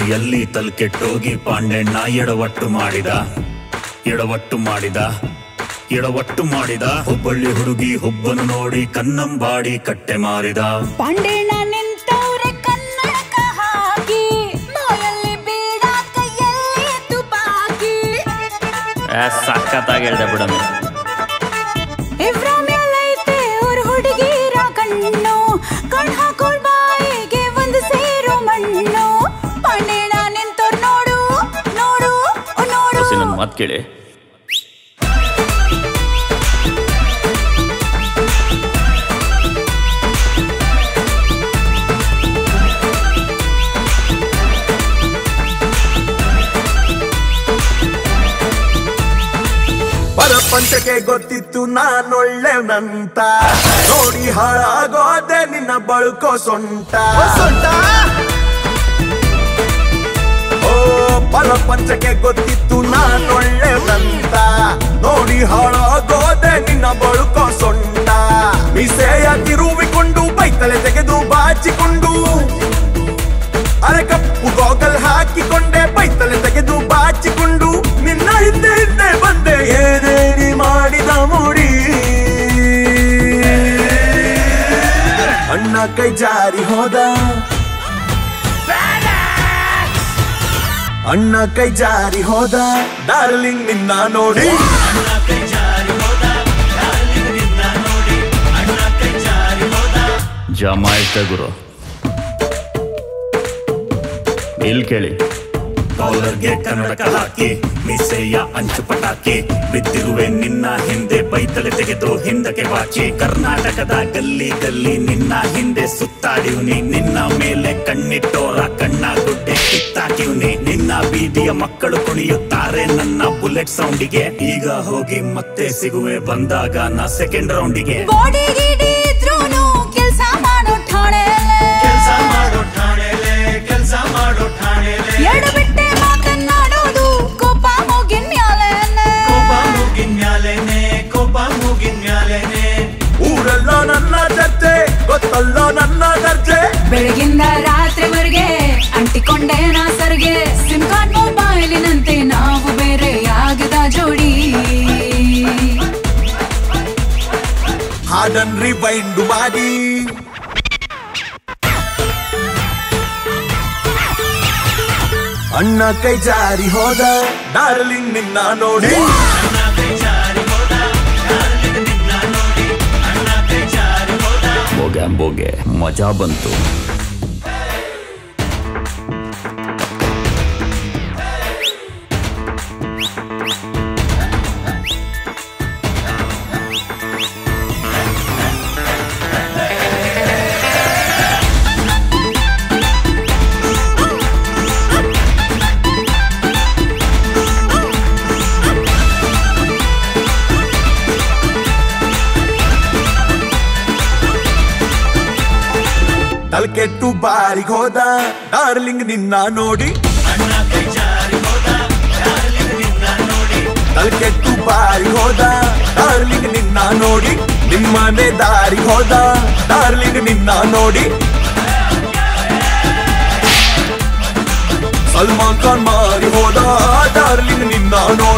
ಪ್ರೀತಿಯಲ್ಲಿ ತಲ್ಕೆಟ್ಟೋಗಿ ಪಾಂಡೆಣ್ಣ ಎಡವಟ್ಟು ಮಾಡಿದ ಎಡವಟ್ಟು ಮಾಡಿದ ಎಡವಟ್ಟು ಮಾಡಿದ ಹುಬ್ಬಳ್ಳಿ ಹುಡುಗಿ ಹುಬ್ಬನು ನೋಡಿ ಕನ್ನಂಬಾಡಿ ಕಟ್ಟೆ ಮಾರಿದ ಪಾಂಡೇಣ ನಿಂತವ್ರೆ ಕನ್ನಡಕ ಹಾಕಿ ಬಾಯಲ್ಲಿ ಬೀಡ ಕೈಯಲ್ಲಿ ತುಪಾಕಿ ಸಖತ್ತಾಗಿ ಹೇಳ್ದೆ ಬಿಡಮ್ಮಿ ಇವ್ರ ಮೇಲೈತೆ ಅವ್ರ ಹುಡುಗಿರ ಕಣ್ಣು ಕಣ್ ಹಾಕೊಳ್ ಬಾಯಿಗೆ ಒಂದು ಸೇರು ಮಣ್ಣು ಪಾಂಡೇಣ ನಿಂತವ್ರ ನೋಡು ನೋಡು ನೋಡು ಹೊಸಿ ನನ್ನ ಮಾತು ಕೇಳಿ ಪರಪಂಚಕ್ಕೆ ಗೊತ್ತಿತ್ತು ನಾನೊಳ್ಳೆವನಂತ ನೋಡಿ ಹಾಳಾಗೋದೆ ನಿನ್ನ ಬಳುಕೋ ಸೊಂಟ ಓ ಪರಪಂಚಕ್ಕೆ ಗೊತ್ತಿತ್ತು ನಾನೊಳ್ಳೆವನಂತ ನೋಡಿ ಹಾಳಾಗೋದೆ ನಿನ್ನ ಬಳುಕೋ ಸೊಂಟ ಮೀಸೆಯ ತಿರುವಿಕೊಂಡು ಬೈತಲೆ ತೆಗೆದು ಬಾಚಿಕೊಂಡು ಅರೆ ಕಪ್ಪು ಗೋಗಲ್ ಹಾಕಿಕೊಂಡೆ ಬೈತಲೆ ತೆಗೆದು ಬಾಚಿಕೊಂಡು ನಿನ್ನ ಹಿಂದೆ ಹಿಂದೆ ಬಂದೆ ಏನೇನಿ ಮಾಡಿದ ಮುಡಿ ಅಣ್ಣ ಕೈ ಜಾರಿ ಹೋದ ಅಣ್ಣ ಕೈ ಜಾರಿ ಹೋದ ಡಾರ್ಲಿಂಗ್ ನಿನ್ನ ನೋಡಿ ಜಮಾಯಿತ ಗುರು ಇಲ್ಲಿ ಕೇಳಿ ಕಾಲರ್ಗೆ ಕನ್ನಡಕ ಹಾಕಿ ಮೀಸೆಯ ಅಂಚು ಪಟಾಕಿ ಬಿದ್ದಿರುವೆ ನಿನ್ನ ಹಿಂದೆ ಬೈತಲೆ ತೆಗೆದು ಹಿಂದಕ್ಕೆ ಬಾಚಿ ಕರ್ನಾಟಕದ ಗಲ್ಲಿ ಗಲ್ಲಿ ನಿನ್ನ ಹಿಂದೆ ಸುತ್ತಾಡಿವ್ನಿ ನಿನ್ನ ಮೇಲೆ ಕಣ್ಣಿಟ್ಟೋರ ಕಣ್ಣ ಗುಡ್ಡೆ ಕಿತ್ತಾಕಿವ್ನಿ ನಿನ್ನ ಬೀದಿಯ ಮಕ್ಕಳು ಕುಣಿಯುತ್ತಾರೆ ನನ್ನ ಬುಲೆಟ್ ಸೌಂಡಿಗೆ ಈಗ ಹೋಗಿ ಮತ್ತೆ ಸಿಗುವೆ ಬಂದಾಗ ನಾ ಸೆಕೆಂಡ್ ರೌಂಡಿಗೆ ಬಾಡಿ ಗಿಡಿ ಇದ್ರೂನು ಕೆಲ್ಸ ಮಾಡೋ ಠಾಣೆಲೆ ಎಡ ಬಿಟ್ಟೆ ಮಾತನ್ನಾಡೋದು ಕೋಪ ಮೂಗಿನ್ ಮ್ಯಾಲೆನೆ ಊರಲ್ಲ ನನ್ನ ಚರ್ಚೆ ಗೊತ್ತಲ್ಲ ನನ್ನ ದರ್ಜೆ ಬೆಳಗಿಂದ ರಾತ್ರಿವರೆಗೆ ಅಂಟಿಕೊಂಡೆ ನಾ ಸರ್ಗೆ ಸಿಮ್ ಕಾರ್ಡ್ ಮೊಬೈಲಿನಂತೆ ನಾವು ಬೇರೆ ಆಗದ ಜೋಡಿ ಹಾಡನ್ ರಿವೈಂಡ್ ಮಾಡಿ ಅಣ್ಣ ಕೈ ಜಾರಿ ಹೋದ ಡಾರ್ಲಿಂಗ್ ನಿನ್ನ ನೋಡಿ ಬೋಗೆ ಬೋಗೆ ಮಜಾ ಬಂತು ತಲ್ಕೆಟ್ಟು ಬಾರಿಗ್ ಹೋದ ಡಾರ್ಲಿಂಗ್ ನಿನ್ನ ನೋಡಿ ತಲ್ಕೆಟ್ಟು ಬಾರಿ ಹೋದ ಡಾರ್ಲಿಂಗ್ ನಿನ್ನ ನೋಡಿ ನಿಮ್ಮನೆ ದಾರಿ ಹೋದ ಡಾರ್ಲಿಂಗ್ ನಿನ್ನ ನೋಡಿ ಸಲ್ಮಾನ್ ಖಾನ್ ಮಾರಿ ಹೋದ ಡಾರ್ಲಿಂಗ್ ನಿನ್ನ ನೋಡಿ